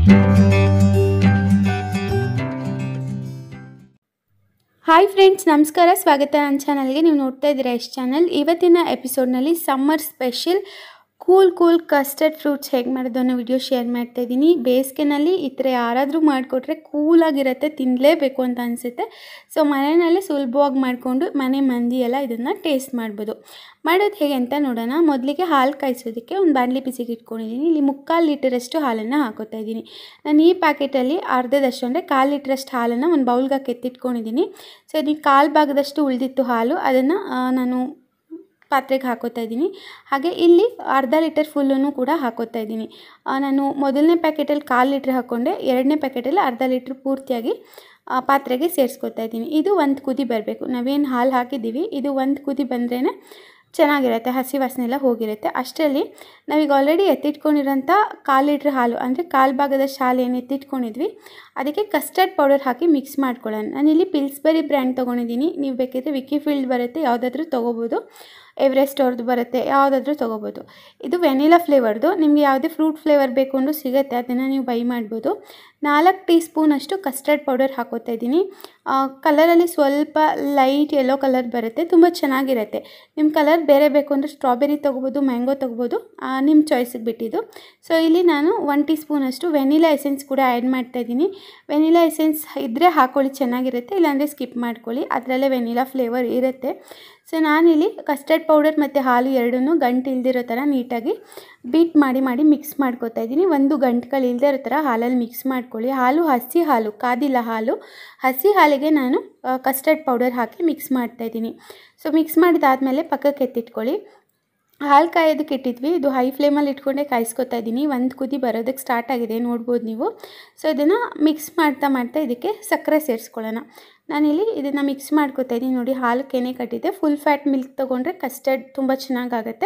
hi friends ನಮಸ್ಕಾರ ಸ್ವಾಗತ ನನ್ನ ಚಾನಲ್ಗೆ ನೀವು ನೋಡ್ತಾ ಇದ್ದೀರಾ ಎಷ್ಟು ಚಾನಲ್ ಇವತ್ತಿನ ಎಪಿಸೋಡ್ನಲ್ಲಿ summer special cool cool custard fruits ಹೇಗೆ ಮಾಡೋದು ಅನ್ನೋ ವಿಡಿಯೋ ಶೇರ್ ಮಾಡ್ತಾ ಇದ್ದೀನಿ ಬೇಸಿಗೆನಲ್ಲಿ ಈ ಥರ ಯಾರಾದರೂ ಮಾಡಿಕೊಟ್ರೆ ಕೂಲಾಗಿರುತ್ತೆ ತಿನ್ನಲೇಬೇಕು ಅಂತ ಅನಿಸುತ್ತೆ ಸೊ ಮನೆಯಲ್ಲೇ ಸುಲಭವಾಗಿ ಮಾಡಿಕೊಂಡು ಮನೆ ಮಂದಿ ಎಲ್ಲ ಇದನ್ನು ಟೇಸ್ಟ್ ಮಾಡ್ಬೋದು ಮಾಡೋದು ಹೇಗೆ ಅಂತ ನೋಡೋಣ ಮೊದಲಿಗೆ ಹಾಲು ಕಾಯಿಸೋದಕ್ಕೆ ಒಂದು ಬಾಣಲಿ ಬಿಸಿಗೆ ಇಟ್ಕೊಂಡಿದ್ದೀನಿ ಇಲ್ಲಿ ಮುಕ್ಕಾಲು ಲೀಟರಷ್ಟು ಹಾಲನ್ನು ಹಾಕೋತಾ ಇದ್ದೀನಿ ನಾನು ಈ ಪ್ಯಾಕೆಟಲ್ಲಿ ಅರ್ಧದಷ್ಟು ಅಂದರೆ ಕಾಲು ಲೀಟ್ರಷ್ಟು ಹಾಲನ್ನು ಒಂದು ಬೌಲ್ಗೆ ಹಾಕಿ ಎತ್ತಿಟ್ಕೊಂಡಿದ್ದೀನಿ ಸೊ ಇದಕ್ಕೆ ಕಾಲು ಭಾಗದಷ್ಟು ಉಳಿದಿತ್ತು ಹಾಲು ಅದನ್ನು ನಾನು ಪಾತ್ರೆಗೆ ಹಾಕೋತಾ ಇದ್ದೀನಿ ಹಾಗೆ ಇಲ್ಲಿ ಅರ್ಧ ಲೀಟರ್ ಫುಲ್ಲನ್ನು ಕೂಡ ಹಾಕೋತಾ ಇದ್ದೀನಿ ಆ, ನಾನು ಮೊದಲನೇ ಪ್ಯಾಕೆಟಲ್ಲಿ ಕಾಲು ಲೀಟ್ರ್ ಹಾಕ್ಕೊಂಡೆ ಎರಡನೇ ಪ್ಯಾಕೆಟಲ್ಲಿ ಅರ್ಧ ಲೀಟ್ರ್ ಪೂರ್ತಿಯಾಗಿ ಆ, ಪಾತ್ರೆಗೆ ಸೇರಿಸ್ಕೊತಾ ಇದ್ದೀನಿ ಇದು ಒಂದು ಕುದಿ ಬರಬೇಕು ನಾವೇನು ಹಾಲು ಹಾಕಿದ್ದೀವಿ ಇದು ಒಂದು ಕುದಿ ಬಂದ್ರೇ ಚೆನ್ನಾಗಿರುತ್ತೆ ಹಸಿ ವಾಸನೆ ಎಲ್ಲ ಹೋಗಿರುತ್ತೆ ಅಷ್ಟರಲ್ಲಿ ನಾವೀಗ ಆಲ್ರೆಡಿ ಎತ್ತಿಟ್ಕೊಂಡಿರೋಂಥ ಕಾಲು ಲೀಟ್ರ್ ಹಾಲು ಅಂದರೆ ಕಾಲು ಭಾಗದಷ್ಟು ಹಾಲು ಏನು ಎತ್ತಿಟ್ಕೊಂಡಿದ್ವಿ ಅದಕ್ಕೆ ಕಸ್ಟರ್ಡ್ ಪೌಡರ್ ಹಾಕಿ ಮಿಕ್ಸ್ ಮಾಡ್ಕೊಳ್ಳೋಣ ನಾನಿಲ್ಲಿ ಪಿಲ್ಸ್ಬರಿ ಬ್ರ್ಯಾಂಡ್ ತೊಗೊಂಡಿದ್ದೀನಿ ನೀವು ಬೇಕಿದ್ರೆ ವಿಕಿಫೀಲ್ಡ್ ಬರುತ್ತೆ ಯಾವುದಾದ್ರೂ ತೊಗೋಬೋದು ಎವರೆಸ್ಟ್ ಅವ್ರದ್ದು ಬರುತ್ತೆ ಯಾವುದಾದ್ರೂ ತೊಗೋಬೋದು ಇದು ವೆನಿಲಾ ಫ್ಲೇವರ್ದು ನಿಮಗೆ ಯಾವುದೇ ಫ್ರೂಟ್ ಫ್ಲೇವರ್ ಬೇಕು ಅಂದರೂ ಸಿಗುತ್ತೆ ಅದನ್ನು ನೀವು ಬೈ ಮಾಡ್ಬೋದು ನಾಲ್ಕು ಟೀ ಸ್ಪೂನಷ್ಟು ಕಸ್ಟರ್ಡ್ ಪೌಡರ್ ಹಾಕೋತಾ ಇದ್ದೀನಿ ಕಲರಲ್ಲಿ ಸ್ವಲ್ಪ ಲೈಟ್ ಯೆಲ್ಲೋ ಕಲರ್ ಬರುತ್ತೆ ತುಂಬ ಚೆನ್ನಾಗಿರುತ್ತೆ ನಿಮ್ಮ ಕಲರ್ ಬೇರೆ ಬೇಕು ಅಂದರೆ ಸ್ಟ್ರಾಬೆರಿ ತೊಗೋಬೋದು ಮ್ಯಾಂಗೋ ತೊಗೋಬೋದು ನಿಮ್ಮ ಚಾಯ್ಸಿಗೆ ಬಿಟ್ಟಿದ್ದು ಸೊ ಇಲ್ಲಿ ನಾನು ಒನ್ ಟೀ ಸ್ಪೂನಷ್ಟು ವೆನಿಲಾ ಎಸೆನ್ಸ್ ಕೂಡ ಆ್ಯಡ್ ಮಾಡ್ತಾ ಇದ್ದೀನಿ ವೆನಿಲಾ ಎಸೆನ್ಸ್ ಇದ್ದರೆ ಹಾಕ್ಕೊಳ್ಳಿ ಚೆನ್ನಾಗಿರುತ್ತೆ ಇಲ್ಲಾಂದರೆ ಸ್ಕಿಪ್ ಮಾಡ್ಕೊಳ್ಳಿ ಅದರಲ್ಲೇ ವೆನಿಲಾ ಫ್ಲೇವರ್ ಇರುತ್ತೆ ಸೊ ನಾನಿಲ್ಲಿ ಕಸ್ಟರ್ಡ್ ಪೌಡರ್ ಮತ್ತು ಹಾಲು ಎರಡನ್ನೂ ಗಂಟು ಇಲ್ದಿರೋ ಥರ ನೀಟಾಗಿ ಬೀಟ್ ಮಾಡಿ ಮಾಡಿ ಮಿಕ್ಸ್ ಮಾಡ್ಕೊತಾ ಇದ್ದೀನಿ ಒಂದು ಗಂಟುಗಳು ಇಲ್ಲದೆ ಇರೋ ಥರ ಹಾಲಲ್ಲಿ ಮಿಕ್ಸ್ ಮಾಡ್ಕೊಳ್ಳಿ ಹಾಲು ಹಸಿ ಹಾಲು ಕಾದಿಲ್ಲ ಹಾಲು ಹಸಿ ಹಾಲಿಗೆ ನಾನು ಕಸ್ಟರ್ಡ್ ಪೌಡರ್ ಹಾಕಿ ಮಿಕ್ಸ್ ಮಾಡ್ತಾ ಇದ್ದೀನಿ ಸೊ ಮಿಕ್ಸ್ ಮಾಡಿದಾದಮೇಲೆ ಪಕ್ಕಕ್ಕೆ ಎತ್ತಿಟ್ಕೊಳ್ಳಿ ಹಾಲು ಕಾಯೋದಕ್ಕೆ ಇಟ್ಟಿದ್ವಿ ಇದು ಹೈ ಫ್ಲೇಮಲ್ಲಿ ಇಟ್ಕೊಂಡೆ ಕಾಯಿಸ್ಕೊತಾ ಇದ್ದೀನಿ ಒಂದು ಕುದಿ ಬರೋದಕ್ಕೆ ಸ್ಟಾರ್ಟ್ ಆಗಿದೆ ನೋಡ್ಬೋದು ನೀವು ಸೊ ಇದನ್ನು ಮಿಕ್ಸ್ ಮಾಡ್ತಾ ಮಾಡ್ತಾ ಇದಕ್ಕೆ ಸಕ್ಕರೆ ಸೇರಿಸ್ಕೊಳ್ಳೋಣ ನಾನಿಲ್ಲಿ ಇದನ್ನು ಮಿಕ್ಸ್ ಮಾಡ್ಕೊತಾ ಇದ್ದೀನಿ ನೋಡಿ ಹಾಲು ಕೆನೆ ಕಟ್ಟಿದೆ ಫುಲ್ ಫ್ಯಾಟ್ ಮಿಲ್ಕ್ ತೊಗೊಂಡ್ರೆ ಕಸ್ಟರ್ಡ್ ತುಂಬ ಚೆನ್ನಾಗಾಗತ್ತೆ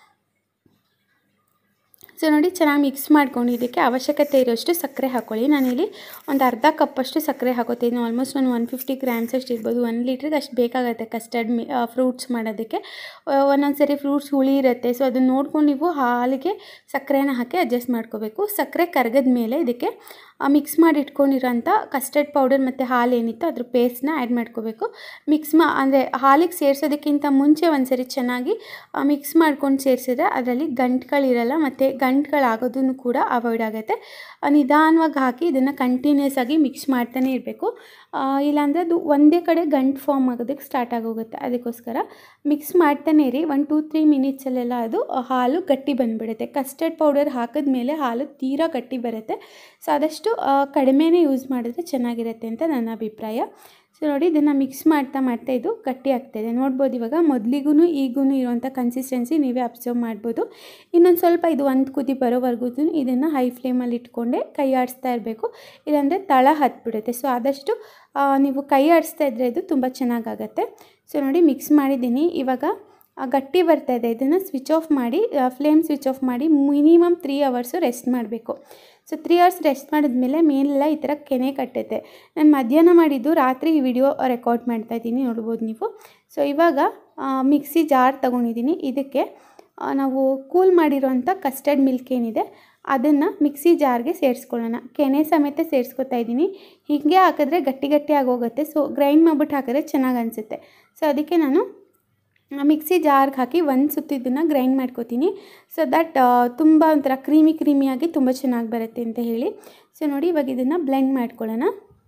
ಸೊ ನೋಡಿ ಚೆನ್ನಾಗಿ ಮಿಕ್ಸ್ ಮಾಡ್ಕೊಂಡು ಇದಕ್ಕೆ ಅವಶ್ಯಕತೆ ಇರೋಷ್ಟು ಸಕ್ಕರೆ ಹಾಕ್ಕೊಳ್ಳಿ ನಾನಿಲ್ಲಿ ಒಂದು ಅರ್ಧ ಕಪ್ಪಷ್ಟು ಸಕ್ಕರೆ ಹಾಕೋತೀನಿ ಆಲ್ಮೋಸ್ಟ್ ಒಂದು ಒನ್ ಫಿಫ್ಟಿ ಗ್ರಾಮ್ಸ್ ಅಷ್ಟು ಇರ್ಬೋದು ಒಂದು ಲೀಟ್ರಿಗೆ ಅಷ್ಟು ಬೇಕಾಗುತ್ತೆ ಕಸ್ಟರ್ಡ್ ಮಿ ಫ್ರೂಟ್ಸ್ ಮಾಡೋದಕ್ಕೆ ಒಂದೊಂದು ಸರಿ ಫ್ರೂಟ್ಸ್ ಹುಳಿ ಇರುತ್ತೆ ಸೊ ಅದನ್ನು ನೋಡ್ಕೊಂಡು ನೀವು ಹಾಲಿಗೆ ಸಕ್ಕರೆನ ಹಾಕಿ ಅಡ್ಜಸ್ಟ್ ಮಾಡ್ಕೋಬೇಕು ಸಕ್ಕರೆ ಕರಗದ ಮೇಲೆ ಇದಕ್ಕೆ ಮಿಕ್ಸ್ ಮಾಡಿ ಇಟ್ಕೊಂಡಿರೋಂಥ ಕಸ್ಟರ್ಡ್ ಪೌಡರ್ ಮತ್ತು ಹಾಲು ಏನಿತ್ತು ಅದ್ರ ಪೇಸ್ಟ್ನ ಆ್ಯಡ್ ಮಾಡ್ಕೋಬೇಕು ಮಿಕ್ಸ್ ಮಾ ಅಂದರೆ ಹಾಲಿಗೆ ಸೇರಿಸೋದಕ್ಕಿಂತ ಮುಂಚೆ ಒಂದು ಸರಿ ಚೆನ್ನಾಗಿ ಮಿಕ್ಸ್ ಮಾಡ್ಕೊಂಡು ಸೇರಿಸಿದ್ರೆ ಅದರಲ್ಲಿ ಗಂಟುಗಳಿರಲ್ಲ ಮತ್ತು ಗಂಟುಗಳಾಗೋದನ್ನು ಕೂಡ ಅವಾಯ್ಡ್ ಆಗುತ್ತೆ ನಿಧಾನವಾಗಿ ಹಾಕಿ ಇದನ್ನು ಕಂಟಿನ್ಯೂಸ್ ಆಗಿ ಮಿಕ್ಸ್ ಮಾಡ್ತಾನೆ ಇರಬೇಕು ಇಲ್ಲಾಂದರೆ ಅದು ಒಂದೇ ಕಡೆ ಗಂಟು ಫಾರ್ಮ್ ಆಗೋದಕ್ಕೆ ಸ್ಟಾರ್ಟ್ ಆಗೋಗುತ್ತೆ ಅದಕ್ಕೋಸ್ಕರ ಮಿಕ್ಸ್ ಮಾಡ್ತಾನೆ ಇರಿ ಒನ್ ಟೂ ತ್ರೀ ಮಿನಿಟ್ಸಲ್ಲೆಲ್ಲ ಅದು ಹಾಲು ಗಟ್ಟಿ ಬಂದುಬಿಡುತ್ತೆ ಕಸ್ಟರ್ಡ್ ಪೌಡರ್ ಹಾಕಿದ್ಮೇಲೆ ಹಾಲು ತೀರಾ ಗಟ್ಟಿ ಬರುತ್ತೆ ಸೊ ಆದಷ್ಟು ಕಡಿಮೆನೇ ಯೂಸ್ ಮಾಡಿದ್ರೆ ಚೆನ್ನಾಗಿರುತ್ತೆ ಅಂತ ನನ್ನ ಅಭಿಪ್ರಾಯ ಸೊ ನೋಡಿ ಇದನ್ನು ಮಿಕ್ಸ್ ಮಾಡ್ತಾ ಮಾಡ್ತಾ ಇದು ಗಟ್ಟಿ ಆಗ್ತಾಯಿದೆ ನೋಡ್ಬೋದು ಇವಾಗ ಮೊದಲಿಗೂ ಈಗೂ ಇರುವಂಥ ಕನ್ಸಿಸ್ಟೆನ್ಸಿ ನೀವೇ ಅಬ್ಸರ್ವ್ ಮಾಡ್ಬೋದು ಇನ್ನೊಂದು ಸ್ವಲ್ಪ ಇದು ಒಂದು ಕುದಿ ಬರೋವರೆಗೂ ಇದನ್ನು ಹೈ ಫ್ಲೇಮಲ್ಲಿ ಇಟ್ಕೊಂಡೆ ಕೈ ಆಡಿಸ್ತಾ ಇರಬೇಕು ಇಲ್ಲಾಂದರೆ ತಳ ಹತ್ಬಿಡುತ್ತೆ ಸೊ ಆದಷ್ಟು ನೀವು ಕೈ ಆಡಿಸ್ತಾ ಇದ್ದರೆ ಇದು ತುಂಬ ಚೆನ್ನಾಗಾಗತ್ತೆ ಸೊ ನೋಡಿ ಮಿಕ್ಸ್ ಮಾಡಿದ್ದೀನಿ ಇವಾಗ ಗಟ್ಟಿ ಬರ್ತಾ ಇದೆ ಇದನ್ನು ಸ್ವಿಚ್ ಆಫ್ ಮಾಡಿ ಫ್ಲೇಮ್ ಸ್ವಿಚ್ ಆಫ್ ಮಾಡಿ ಮಿನಿಮಮ್ ತ್ರೀ ಅವರ್ಸು ರೆಸ್ಟ್ ಮಾಡಬೇಕು ಸೊ ತ್ರೀ ಅವರ್ಸ್ ರೆಸ್ಟ್ ಮಾಡಿದ್ಮೇಲೆ ಮೇಲೆಲ್ಲ ಈ ಥರ ಕೆನೆ ಕಟ್ಟುತ್ತೆ ನಾನು ಮಧ್ಯಾಹ್ನ ಮಾಡಿದ್ದು ರಾತ್ರಿ ಈ ವಿಡಿಯೋ ರೆಕಾರ್ಡ್ ಮಾಡ್ತಾ ಇದ್ದೀನಿ ನೋಡ್ಬೋದು ನೀವು ಸೊ ಇವಾಗ ಮಿಕ್ಸಿ ಜಾರ್ ತೊಗೊಂಡಿದ್ದೀನಿ ಇದಕ್ಕೆ ನಾವು ಕೂಲ್ ಮಾಡಿರೋಂಥ ಕಸ್ಟರ್ಡ್ ಮಿಲ್ಕ್ ಏನಿದೆ ಅದನ್ನು ಮಿಕ್ಸಿ ಜಾರ್ಗೆ ಸೇರಿಸ್ಕೊಳ್ಳೋಣ ಕೆನೆ ಸಮೇತ ಸೇರಿಸ್ಕೊತಾ ಇದ್ದೀನಿ ಹೀಗೆ ಹಾಕಿದ್ರೆ ಗಟ್ಟಿ ಗಟ್ಟಿ ಆಗೋಗುತ್ತೆ ಸೊ ಗ್ರೈಂಡ್ ಮಾಡಿಬಿಟ್ಟು ಹಾಕಿದ್ರೆ ಚೆನ್ನಾಗಿ ಅನಿಸುತ್ತೆ ಸೊ ಅದಕ್ಕೆ ನಾನು ಮಿಕ್ಸಿ ಜಾರ್ಗೆ ಹಾಕಿ ಒಂದು ಸುತ್ತು ಇದನ್ನು ಗ್ರೈಂಡ್ ಮಾಡ್ಕೋತೀನಿ ಸೊ ದಟ್ ತುಂಬ ಒಂಥರ ಕ್ರೀಮಿ ಕ್ರೀಮಿಯಾಗಿ ತುಂಬ ಚೆನ್ನಾಗಿ ಬರುತ್ತೆ ಅಂತ ಹೇಳಿ ಸೊ ನೋಡಿ ಇವಾಗ ಇದನ್ನು ಬ್ಲೆಂಡ್ ಮಾಡ್ಕೊಳ್ಳೋಣ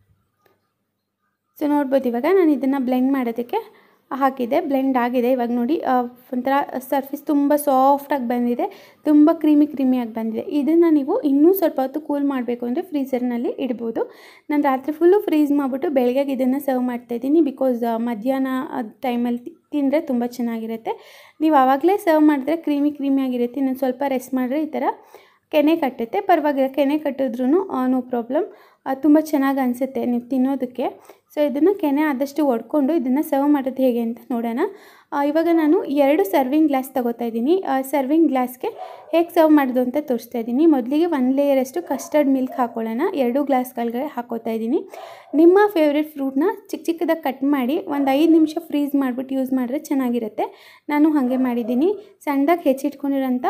ಸೊ ನೋಡ್ಬೋದು ಇವಾಗ ನಾನು ಇದನ್ನು ಬ್ಲೆಂಡ್ ಮಾಡೋದಕ್ಕೆ ಹಾಕಿದೆ ಬ್ಲೆಂಡ್ ಆಗಿದೆ ಇವಾಗ ನೋಡಿ ಒಂಥರ ಸರ್ಫೇಸ್ ತುಂಬ ಸಾಫ್ಟಾಗಿ ಬಂದಿದೆ ತುಂಬ ಕ್ರೀಮಿ ಕ್ರೀಮಿಯಾಗಿ ಬಂದಿದೆ ಇದನ್ನು ನೀವು ಇನ್ನೂ ಸ್ವಲ್ಪ ಹೊತ್ತು ಕೂಲ್ ಮಾಡಬೇಕು ಅಂದರೆ ಫ್ರೀಝರ್ನಲ್ಲಿ ಇಡ್ಬೋದು ನಾನು ರಾತ್ರಿ ಫುಲ್ಲು ಫ್ರೀಸ್ ಮಾಡಿಬಿಟ್ಟು ಬೆಳಗ್ಗೆ ಇದನ್ನು ಸರ್ವ್ ಮಾಡ್ತಾಯಿದ್ದೀನಿ ಬಿಕಾಸ್ ಮಧ್ಯಾಹ್ನ ಟೈಮಲ್ಲಿ ತಿಂದರೆ ತುಂಬ ಚೆನ್ನಾಗಿರುತ್ತೆ ನೀವು ಆವಾಗಲೇ ಸರ್ವ್ ಮಾಡಿದ್ರೆ ಕ್ರೀಮಿ ಕ್ರೀಮಿಯಾಗಿರುತ್ತೆ ಇನ್ನೊಂದು ಸ್ವಲ್ಪ ರೆಸ್ಟ್ ಮಾಡಿದ್ರೆ ಈ ಥರ ಕೆನೆ ಕಟ್ಟುತ್ತೆ ಪರವಾಗಿಲ್ಲ ಕೆನೆ ಕಟ್ಟಿದ್ರೂ ನೋ ಪ್ರಾಬ್ಲಮ್ ತುಂಬ ಚೆನ್ನಾಗಿ ಅನಿಸುತ್ತೆ ನೀವು ತಿನ್ನೋದಕ್ಕೆ ಸೊ ಇದನ್ನು ಕೆನೆ ಆದಷ್ಟು ಒಡ್ಕೊಂಡು ಇದನ್ನು ಸರ್ವ್ ಮಾಡೋದು ಹೇಗೆ ಅಂತ ನೋಡೋಣ ಇವಾಗ ನಾನು ಎರಡು ಸರ್ವಿಂಗ್ ಗ್ಲಾಸ್ ತೊಗೋತಾ ಇದ್ದೀನಿ ಸರ್ವಿಂಗ್ ಗ್ಲಾಸ್ಗೆ ಹೇಗೆ ಸರ್ವ್ ಮಾಡೋದು ಅಂತ ತೋರಿಸ್ತಾ ಇದ್ದೀನಿ ಮೊದಲಿಗೆ ಒಂದು ಲೇಯರಷ್ಟು ಕಸ್ಟರ್ಡ್ ಮಿಲ್ಕ್ ಹಾಕ್ಕೊಳ್ಳೋಣ ಎರಡು ಗ್ಲಾಸ್ಗಳಿಗೆ ಹಾಕೋತಾ ಇದ್ದೀನಿ ನಿಮ್ಮ ಫೇವ್ರೆಟ್ ಫ್ರೂಟ್ನ ಚಿಕ್ಕ ಚಿಕ್ಕದಾಗಿ ಕಟ್ ಮಾಡಿ ಒಂದು ಐದು ನಿಮಿಷ ಫ್ರೀಸ್ ಮಾಡಿಬಿಟ್ಟು ಯೂಸ್ ಮಾಡಿದ್ರೆ ಚೆನ್ನಾಗಿರುತ್ತೆ ನಾನು ಹಾಗೆ ಮಾಡಿದ್ದೀನಿ ಸಣ್ಣದಾಗಿ ಹೆಚ್ಚಿಟ್ಕೊಂಡಿರೋಂಥ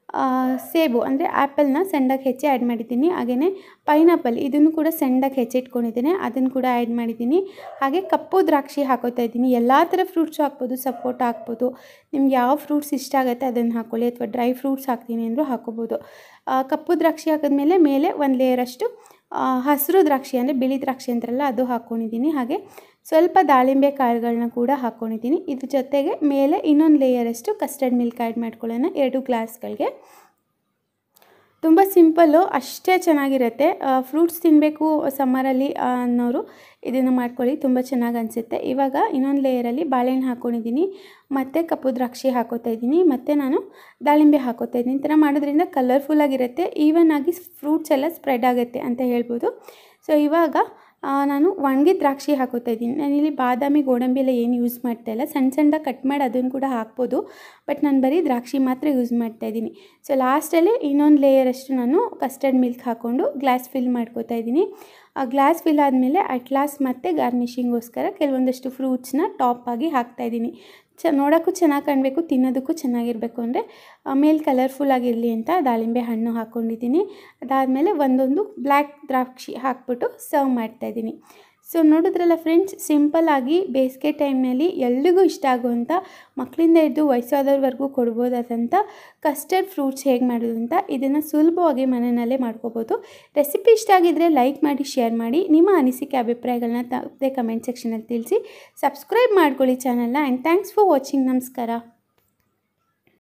ಆ, ಸೇಬು ಅಂದರೆ ಆ್ಯಪಲ್ನ ಸಣ್ಣದಾಗಿ ಹೆಚ್ಚಿ ಆ್ಯಡ್ ಮಾಡಿದ್ದೀನಿ ಹಾಗೆಯೇ ಪೈನಾಪಲ್ ಇದನ್ನು ಕೂಡ ಸಣ್ಣದಾಗಿ ಹೆಚ್ಚಿಟ್ಕೊಂಡಿದ್ದೀನಿ ಅದನ್ನು ಕೂಡ ಆ್ಯಡ್ ಮಾಡಿದ್ದೀನಿ ಹಾಗೆ ಕಪ್ಪು ದ್ರಾಕ್ಷಿ ಹಾಕೋತಾ ಇದ್ದೀನಿ ಎಲ್ಲ ಥರ ಫ್ರೂಟ್ಸು ಹಾಕ್ಬೋದು ಸಪೋಟ ಹಾಕ್ಬೋದು ನಿಮ್ಗೆ ಯಾವ ಫ್ರೂಟ್ಸ್ ಇಷ್ಟ ಆಗುತ್ತೆ ಅದನ್ನು ಹಾಕ್ಕೊಳ್ಳಿ ಅಥವಾ ಡ್ರೈ ಫ್ರೂಟ್ಸ್ ಹಾಕ್ತೀನಿ ಅಂದರೂ ಹಾಕೋಬೋದು ಆ, ಕಪ್ಪು ದ್ರಾಕ್ಷಿ ಹಾಕಿದ್ಮೇಲೆ ಮೇಲೆ ಒಂದು ಲೇಯರಷ್ಟು ಹಸಿರು ದ್ರಾಕ್ಷಿ ಅಂದರೆ ಬಿಳಿ ದ್ರಾಕ್ಷಿ ಅಂತಾರಲ್ಲ ಅದು ಹಾಕ್ಕೊಂಡಿದ್ದೀನಿ ಹಾಗೆ ಸ್ವಲ್ಪ ದಾಳಿಂಬೆ ಕಾಳುಗಳನ್ನ ಕೂಡ ಹಾಕ್ಕೊಂಡಿದ್ದೀನಿ ಇದ್ರ ಜೊತೆಗೆ ಮೇಲೆ ಇನ್ನೊಂದು ಲೇಯರಷ್ಟು ಕಸ್ಟರ್ಡ್ ಮಿಲ್ಕ್ ಆ್ಯಡ್ ಮಾಡ್ಕೊಳ್ಳೋಣ ಎರಡು ಗ್ಲಾಸ್ಗಳಿಗೆ ತುಂಬ ಸಿಂಪಲ್ಲು ಅಷ್ಟೇ ಚೆನ್ನಾಗಿರುತ್ತೆ ಫ್ರೂಟ್ಸ್ ತಿನ್ನಬೇಕು ಸಮ್ಮರಲ್ಲಿ ಅನ್ನೋರು ಇದನ್ನು ಮಾಡ್ಕೊಳ್ಳಿ ತುಂಬ ಚೆನ್ನಾಗಿ ಅನಿಸುತ್ತೆ ಇವಾಗ ಇನ್ನೊಂದು ಲೇಯರಲ್ಲಿ ಬಾಳೆಹಣ್ಣು ಹಾಕ್ಕೊಂಡಿದ್ದೀನಿ ಮತ್ತು ಕಪ್ಪು ದ್ರಾಕ್ಷಿ ಹಾಕೋತಾ ಇದ್ದೀನಿ ಮತ್ತು ನಾನು ದಾಳಿಂಬೆ ಹಾಕೋತಾ ಇದ್ದೀನಿ ಈ ಥರ ಮಾಡೋದ್ರಿಂದ ಕಲರ್ಫುಲ್ಲಾಗಿರುತ್ತೆ ಈವನ್ ಆಗಿ ಫ್ರೂಟ್ಸ್ ಎಲ್ಲ ಸ್ಪ್ರೆಡ್ ಆಗುತ್ತೆ ಅಂತ ಹೇಳ್ಬೋದು ಸೊ ಇವಾಗ ಆ, ನಾನು ಒಣಗಿದ ದ್ರಾಕ್ಷಿ ಹಾಕೋತಾ ಇದ್ದೀನಿ ನಾನಿಲ್ಲಿ ಬಾದಾಮಿ ಗೋಡಂಬಿ ಎಲ್ಲ ಏನು ಯೂಸ್ ಮಾಡ್ತಾ ಇಲ್ಲ ಸಣ್ಣ ಸಣ್ಣ ಕಟ್ ಮಾಡಿ ಅದನ್ನು ಕೂಡ ಹಾಕ್ಬೋದು ಬಟ್ ನಾನು ಬರೀ ದ್ರಾಕ್ಷಿ ಮಾತ್ರ ಯೂಸ್ ಮಾಡ್ತಾ ಇದ್ದೀನಿ ಸೊ ಲಾಸ್ಟಲ್ಲಿ ಇನ್ನೊಂದು ಲೇಯರಷ್ಟು ನಾನು ಕಸ್ಟರ್ಡ್ ಮಿಲ್ಕ್ ಹಾಕ್ಕೊಂಡು ಗ್ಲಾಸ್ ಫಿಲ್ ಮಾಡ್ಕೋತಾ ಇದ್ದೀನಿ ಆ ಗ್ಲಾಸ್ ಫಿಲ್ ಆದಮೇಲೆ ಅಟ್ ಲಾಸ್ಟ್ ಮತ್ತೆ ಗಾರ್ನಿಷಿಂಗೋಸ್ಕರ ಕೆಲವೊಂದಷ್ಟು ಫ್ರೂಟ್ಸ್ನ ಟಾಪ್ ಆಗಿ ಹಾಕ್ತಾಯಿದ್ದೀನಿ ಚ ನೋಡೋಕ್ಕೂ ಚೆನ್ನಾಗಿ ಕಾಣಬೇಕು ತಿನ್ನೋದಕ್ಕೂ ಚೆನ್ನಾಗಿರಬೇಕು ಅಂದರೆ ಮೇಲೆ ಕಲರ್ಫುಲ್ ಆಗಿರಲಿ ಅಂತ ದಾಳಿಂಬೆ ಹಣ್ಣು ಹಾಕ್ಕೊಂಡಿದ್ದೀನಿ ಅದಾದಮೇಲೆ ಒಂದೊಂದು ಬ್ಲ್ಯಾಕ್ ದ್ರಾಕ್ಷಿ ಹಾಕ್ಬಿಟ್ಟು ಸರ್ವ್ ಮಾಡ್ತಾಯಿದ್ದೀನಿ ಸೊ ನೋಡಿದ್ರಲ್ಲ ಫ್ರೆಂಡ್ಸ್ ಸಿಂಪಲ್ಲಾಗಿ ಬೇಸಿಗೆ ಟೈಮ್ನಲ್ಲಿ ಎಲ್ರಿಗೂ ಇಷ್ಟ ಆಗುವಂಥ ಮಕ್ಕಳಿಂದ ಹಿಡಿದು ವಯಸ್ಸಾದವ್ರವರೆಗೂ ಕೊಡ್ಬೋದಾದಂಥ ಕಸ್ಟರ್ಡ್ ಫ್ರೂಟ್ಸ್ ಹೇಗೆ ಮಾಡೋದು ಅಂತ ಇದನ್ನು ಸುಲಭವಾಗಿ ಮನೆಯಲ್ಲೇ ಮಾಡ್ಕೋಬೋದು ರೆಸಿಪಿ ಇಷ್ಟ ಆಗಿದ್ದರೆ ಲೈಕ್ ಮಾಡಿ ಶೇರ್ ಮಾಡಿ ನಿಮ್ಮ ಅನಿಸಿಕೆ ಅಭಿಪ್ರಾಯಗಳನ್ನ ತಪ್ಪದೆ ಕಮೆಂಟ್ ಸೆಕ್ಷನಲ್ಲಿ ತಿಳಿಸಿ ಸಬ್ಸ್ಕ್ರೈಬ್ ಮಾಡ್ಕೊಳ್ಳಿ ಚಾನಲ್ನ ಆ್ಯಂಡ್ ಥ್ಯಾಂಕ್ಸ್ ಫಾರ್ ವಾಚಿಂಗ್ ನಮಸ್ಕಾರ